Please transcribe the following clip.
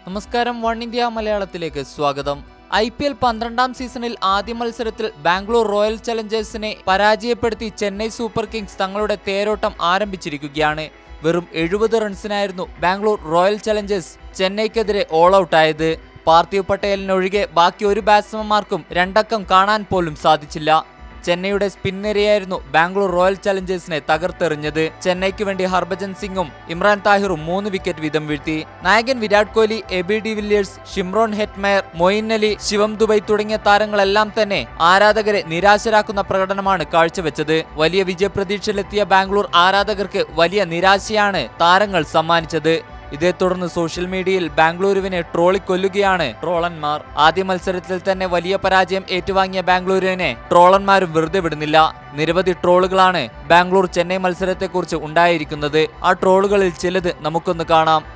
നമസ്കാരം one India മലയാളത്തിലേക്ക് സ്വാഗതം ഐ പി എൽ പന്ത്രണ്ടാം സീസണിൽ ആദ്യ മത്സരത്തിൽ ബാംഗ്ലൂർ റോയൽ ചലഞ്ചേഴ്സിനെ പരാജയപ്പെടുത്തി ചെന്നൈ സൂപ്പർ കിങ്സ് തങ്ങളുടെ തേരോട്ടം ആരംഭിച്ചിരിക്കുകയാണ് വെറും എഴുപത് റൺസിനായിരുന്നു ബാംഗ്ലൂർ റോയൽ ചലഞ്ചേഴ്സ് ചെന്നൈക്കെതിരെ ഓൾ ഔട്ടായത് പാർത്ഥിവ് പട്ടേലിനൊഴികെ ബാക്കി ഒരു ബാറ്റ്സ്മാൻമാർക്കും രണ്ടക്കം കാണാൻ പോലും സാധിച്ചില്ല ചെന്നൈയുടെ സ്പിൻ നിരയായിരുന്നു ബാംഗ്ലൂർ റോയൽ ചലഞ്ചേഴ്സിനെ തകർത്തെറിഞ്ഞത് ചെന്നൈക്ക് വേണ്ടി ഹർഭജൻ സിംഗും ഇമ്രാൻ താഹിറും മൂന്ന് വിക്കറ്റ് വീതം വീഴ്ത്തി നായകൻ Virat Kohli A B de Villiers Shimron Hetmyer Moeen Ali Shivam Dube തുടങ്ങിയ താരങ്ങളെല്ലാം തന്നെ ആരാധകരെ നിരാശരാക്കുന്ന പ്രകടനമാണ് കാഴ്ചവെച്ചത് വലിയ വിജയപ്രതീക്ഷയിലെത്തിയ ബാംഗ്ലൂർ ആരാധകർക്ക് വലിയ നിരാശയാണ് താരങ്ങൾ സമ്മാനിച്ചത് ഇതേ തുടർന്ന് സോഷ്യൽ മീഡിയയിൽ ബാംഗ്ലൂരുവിനെ ട്രോളിക്കൊല്ലുകയാണ് ട്രോളന്മാർ ആദ്യ മത്സരത്തിൽ തന്നെ വലിയ പരാജയം ഏറ്റുവാങ്ങിയ ബാംഗ്ലൂരുവിനെ ട്രോളന്മാരും വെറുതെ വിടുന്നില്ല നിരവധി ട്രോളുകളാണ് ബാംഗ്ലൂർ ചെന്നൈ മത്സരത്തെക്കുറിച്ച് ഉണ്ടായിരിക്കുന്നത് ആ ട്രോളുകളിൽ ചിലത് നമുക്കൊന്ന് കാണാം